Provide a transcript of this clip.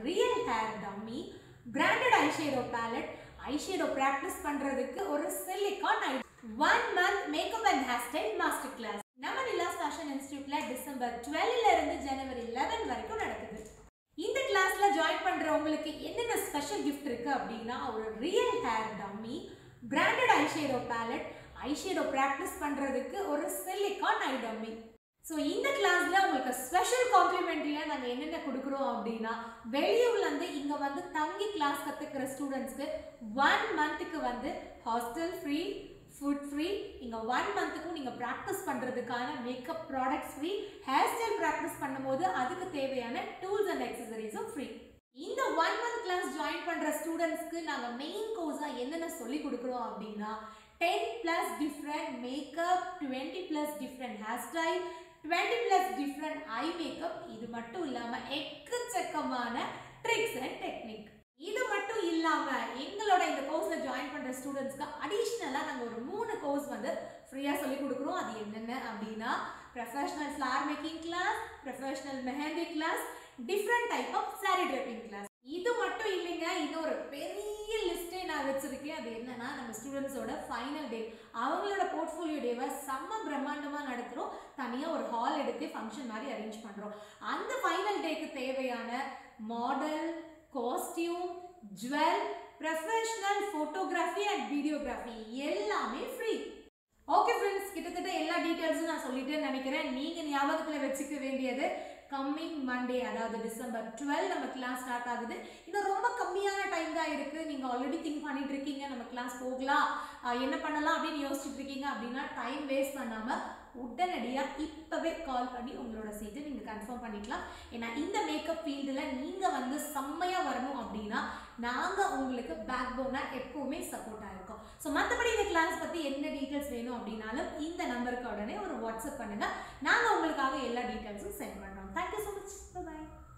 real hair dummy branded eyeshadow palette eyeshadow practice பண்றதுக்கு ஒரு silicone eye one month makeup and hair style master class நம்ம Nilas fashion இன்ஸ்டியூட்ல December 12 ல இருந்து ஜனவரி 11 வரைக்கும் நடக்குது இந்த கிளாஸ்ல ஜாயின் பண்றவங்களுக்கு என்னென்ன ஸ்பெஷல் கிஃப்ட் இருக்கு அப்படின்னா ஒரு real hair dummy branded eyeshadow palette eyeshadow practice பண்றதுக்கு ஒரு சிலிகான் ஐ டம்மி ஸோ இந்த கிளாஸ்ல உங்களுக்கு ஸ்பெஷல் காம்ப்ளிமெண்ட்ரியா நாங்க என்னென்ன கொடுக்குறோம் அப்படின்னா வெளியூர்ல இருந்து இங்க வந்து தங்கி கிளாஸ் கத்துக்கிற ஸ்டூடெண்ட்ஸ்க்கு ஒன் மந்த்துக்கு வந்து ஹாஸ்டல் ஃப்ரீ ஃபுட் ஃப்ரீ இங்க ஒன் மந்த்துக்கும் நீங்க ப்ராக்டிஸ் பண்றதுக்கான makeup products free hair style practice பண்ணும்போது அதுக்கு தேவையான டூல்ஸ் அண்ட் எக்ஸசரிஸும் ஃப்ரீ இந்த ஒன் மந்த் கிளாஸ் ஜாயின் பண்ற ஸ்டூடெண்ட்ஸ்க்கு நாங்க மெயின் கோர்ஸா என்னென்ன சொல்லி கொடுக்குறோம் அப்படின்னா ten plus different makeup twenty plus different hair style twenty plus different eye makeup இது மட்டும் இல்லாம எக்கச்சக்கமான ட்ரிக்ஸ் அண்ட் டெக்னிக் இது மட்டும் இல்லாம எங்களோட இந்த கோர்ஸ்ல ஜாயின் பண்ற ஸ்டூடெண்ட்ஸ்க்கு அடிஷ்னலா நாங்க ஒரு மூணு கோர்ஸ் வந்து ஃப்ரீயா சொல்லி கொடுக்குறோம் அது என்னென்ன அப்படின்னா professional flower making class professional mehndi class different type of sari draping class இது மட்டும் இல்லைங்க இன்னொரு பெரிய லிஸ்ட்டே நான் வச்சிருக்கேன் அது என்னன்னா நம்ம ஸ்டூடெண்ட்ஸோட ஃபைனல் டே அவங்களோட போர்ட்ஃபோலியோ டேவை செம்ம பிரம்மாண்டமாக நடத்துகிறோம் தனியாக ஒரு ஹால் எடுத்து ஃபங்க்ஷன் மாதிரி அரேஞ்ச் பண்ணுறோம் அந்த ஃபைனல் டேக்கு தேவையான model costume jewel professional photography and videography எல்லாமே ஃப்ரீ ஓகே ஃப்ரெண்ட்ஸ் கிட்டத்தட்ட எல்லா டீட்டெயில்ஸும் நான் சொல்லிட்டேன்னு நினைக்கிறேன் நீங்கள் ஞாபகத்தில் வச்சுக்க வேண்டியது கம்மிங் மண்டே அதாவது டிசம்பர் டுவெல் நம்ம கிளாஸ் ஸ்டார்ட் ஆகுது இன்னும் ரொம்ப கம்மியான டைம் தான் இருக்குது நீங்கள் ஆல்ரெடி திங்க் பண்ணிட்டு இருக்கீங்க நம்ம கிளாஸ் போகலாம் ஆஹ் என்ன பண்ணலாம் அப்படின்னு யோசிச்சுட்டு இருக்கீங்க அப்படின்னா டைம் வேஸ்ட் பண்ணாமல் உடனடியாக இப்போவே கால் பண்ணி உங்களோட சீட்டை நீங்கள் கன்ஃபார்ம் பண்ணிக்கலாம் ஏன்னா இந்த மேக்கப் ஃபீல்டில் நீங்கள் வந்து செம்மையாக வரணும் அப்படின்னா நாங்கள் உங்களுக்கு பேக் போனாக எப்போவுமே சப்போர்ட்டாக இருக்கோம் ஸோ மற்றபடி இந்த கிளாஸ் பற்றி என்ன டீட்டெயில்ஸ் வேணும் அப்படின்னாலும் இந்த நம்பருக்கு உடனே ஒரு வாட்ஸ்அப் பண்ணுங்கள் நாங்கள் உங்களுக்காக எல்லா டீட்டெயில்ஸும் சென்ட் பண்ணுறோம் தேங்க்யூ ஸோ மச் பாய்